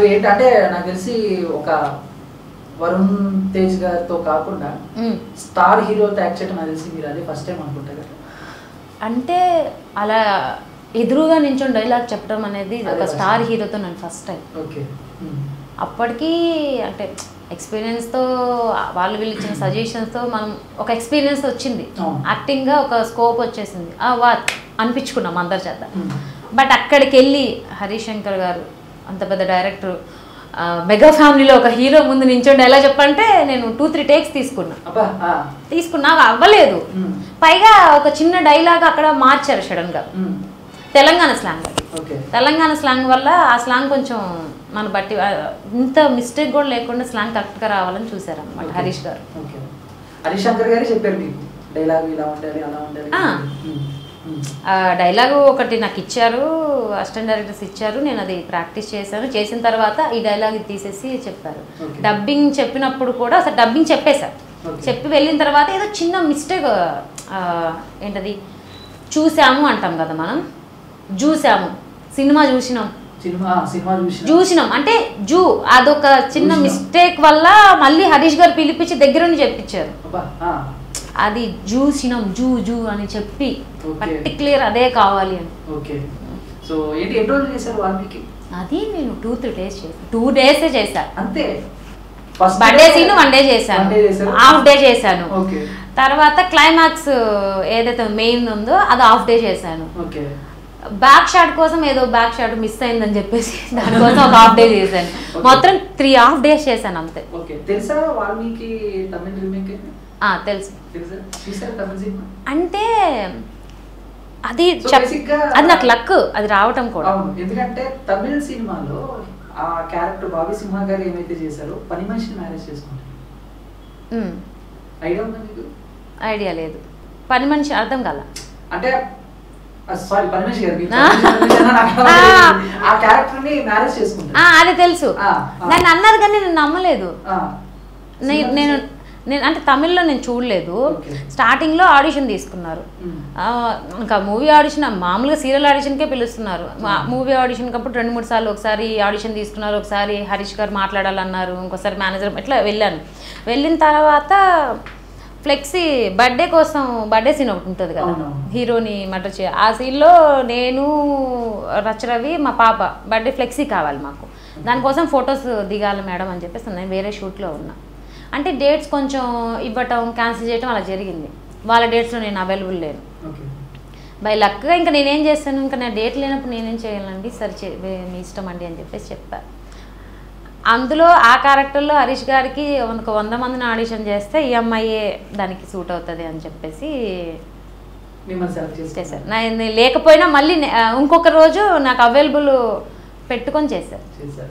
ఏంటంటే నాకు తెలిసి ఒక వరుణ్ తేజ్ గారితో కాకుండా మ్మ్. స్టార్ హీరోతో యాక్ట్ చేయడం నాకు తెలిసి మీరు అదే ఫస్ట్ టైం అనుకుంటా కదా అంటే అలా ఎదురుగా నించొని డైలాగ్ చెప్పడం అనేది అదే ఒక first స్టార్ time. హీరోతో నేను ఫస్ట్ టైం ఓకే అప్పటికి అంటే ఎక్స్పీరియన్స్తో వాళ్ళు వీళ్ళు ఇచ్చిన సజెషన్స్తో మనం ఒక ఎక్స్పీరియన్స్ వచ్చింది అవును. యాక్టింగ్గా ఒక స్కోప్ వచ్చేసింది ఆ వా అనిపించుకున్నాం అందరి చేత బట్ అక్కడికి వెళ్ళి హరీష్ శంకర్ గారు అంత పెద్ద డైరెక్టర్ మెగా ఫ్యామిలీలో ఒక హీరో ముందు నించోండి ఎలా చెప్పంటే నేను టూ త్రీ టేక్స్ తీసుకున్నా అబ్బా ఆ, తీసుకున్నా అవ్వలేదు మ్మ్. పైగా ఒక చిన్న డైలాగ్ అక్కడ మార్చారు సడన్గా మ్మ్. తెలంగాణ స్లాంగ్ అది ఓకే తెలంగాణ స్లాంగ్ వల్ల ఆ స్లాంగ్ కొంచెం మన బట్టి ఆ, ఇంత మిస్టేక్ కూడా లేకుండా స్లాంగ్ కరెక్ట్గా రావాలని చూసారు అనమాట ఓకే. హరీష్ గారు ఓకే హరీష్ శంకర్ గారే చెప్పారు మీకు డైలాగ్ ఇలా ఉండాలి అలా ఉండాలి ఆ. మ్మ్. మ్మ్. ఆ డైలాగు ఒకటి నాకు ఇచ్చారు అసిస్టెంట్ డైరెక్టర్స్ ఇచ్చారు నేను అది ప్రాక్టీస్ చేశాను చేసిన తర్వాత ఈ డైలాగ్ ఇది తీసేసి చెప్పారు Okay. డబ్బింగ్ చెప్పినప్పుడు కూడా అసలు డబ్బింగ్ చెప్పేశారు Okay. చెప్పి వెళ్ళిన తర్వాత ఏదో చిన్న మిస్టేక్ ఏంటది చూసాము అంటాం కదా మనం చూసాము సినిమా చూసినాం సినిమా సినిమా చూసిన చూసినాం అంటే జూ అదొక చిన్న చూసినాం. మిస్టేక్ వల్ల మళ్ళీ హరీష్ గారు పిలిపించి దగ్గరుండి చెప్పించారు అబ్బా ఆ. అది చూసినాం జూ జూ అని చెప్పి Okay. పర్టిక్యులర్ అదే కావాలి అని ఓకే సో ఏంటి ఎన్ని రోజులు చేశారు వాల్మీకి అది నేను టూ త్రీ డేస్ చేశాను టూ డేసే చేశాను అంతే first birthday scene one day చేశాను వన్ డే చేశారు హాఫ్ డే చేశాను ఓకే తర్వాత క్లైమాక్స్ ఏదైతే మెయిన్ ఉందో అది హాఫ్ డే చేశాను ఓకే బ్యాక్ షాట్ కోసం ఏదో బ్యాక్ షాట్ మిస్ అయిందని చెప్పేసి దానికోసం ఒక హాఫ్ డే చేశాను Okay. మొత్తం త్రీ హాఫ్ డేస్ చేశాను అంతే ఓకే తెలుసా వాల్మీకి తమిళ రీమేక్ ఆ, తెలుసు తెలుసా చూసారా తమిళ సినిమా అంటే అది So, చెప్- basic గా- అది నాకు లక్ అది రావటం కూడా అవును ఎందుకంటే తమిళ సినిమాలో ఆ క్యారెక్టర్ బాబీ సింహ గారు ఏమైతే చేశారో పని మనిషిని మ్యారేజ్ చేసుకుంటారు ఉమ్, ఐడియా ఉందా మీకు ఐడియా లేదు పని మనిషి అర్థం కాల అంటే సారీ పని మనిషి గారు మీరు ఆ. పని మనిషి అన్నారో నాకు అర్థం ఆ. కాలేదు. ఆ క్యారెక్టర్ ని మ్యారేజ్ ఆ, చేసుకుంటారు అది తెలుసు ఆ, ఆ. నన్ను అన్నారు కానీ నేను నమ్మలేదు ఆ. నే- సినిమా నేను చూసి- నేను అంటే తమిళ్లో నేను చూడలేదు Okay. స్టార్టింగ్లో ఆడిషన్ తీసుకున్నారు ఉమ్. ఆ, ఇంకా మూవీ ఆడిషన్ మామూలుగా సీరియల్ ఆడిషన్కే పిలుస్తున్నారు మూవీ ఆడిషన్ అప్పుడు రెండు మూడు సార్లు ఒకసారి ఆడిషన్ తీసుకున్నారు ఒకసారి హరీష్ గారు మాట్లాడాలన్నారు ఇంకోసారి మేనేజర్ ఇట్లా వెళ్ళాను వెళ్ళిన తర్వాత ఫ్లెక్సీ బర్త్డే కోసం బర్త్డే సీన్ ఒకటి ఉంటుంది కదా అవునవును. హీరోని మటర్ చే ఆ సీన్లో నేను రచరవి మా పాప బర్త్డే ఫ్లెక్సీ కావాలి మాకు దానికోసం ఫొటోస్ దిగాలి మేడం అని చెప్పేసి నేను వేరే షూట్లో ఉన్నా అంటే డేట్స్ కొంచెం ఇవ్వటం క్యాన్సిల్ చేయటం అలా జరిగింది వాళ్ళ డేట్స్లో నేను అవైలబుల్ లేను ఓకే బై లక్గా ఇంకా నేనేం చేస్తాను ఇంకా నా డేట్ లేనప్పుడు నేనేం చేయాలండి సరే చే వే- మీ ఇష్టం అండి అని చెప్పేసి చెప్పా అందులో ఆ క్యారెక్టర్లో హరీష్ గారికి ఒక వంద మందిని ఆడిషన్ చేస్తే ఈ అమ్మాయే దానికి సూట్ అవుతుంది అని చెప్పేసి మిమ్మల్ని సెలెక్ట్ చేశారు చేస్తారు నా నేను లేకపోయినా మళ్ళీ నే- ఆ, ఇంకొక రోజు నాకు అవైలబుల్ పెట్టుకొని చేశారు చేశారు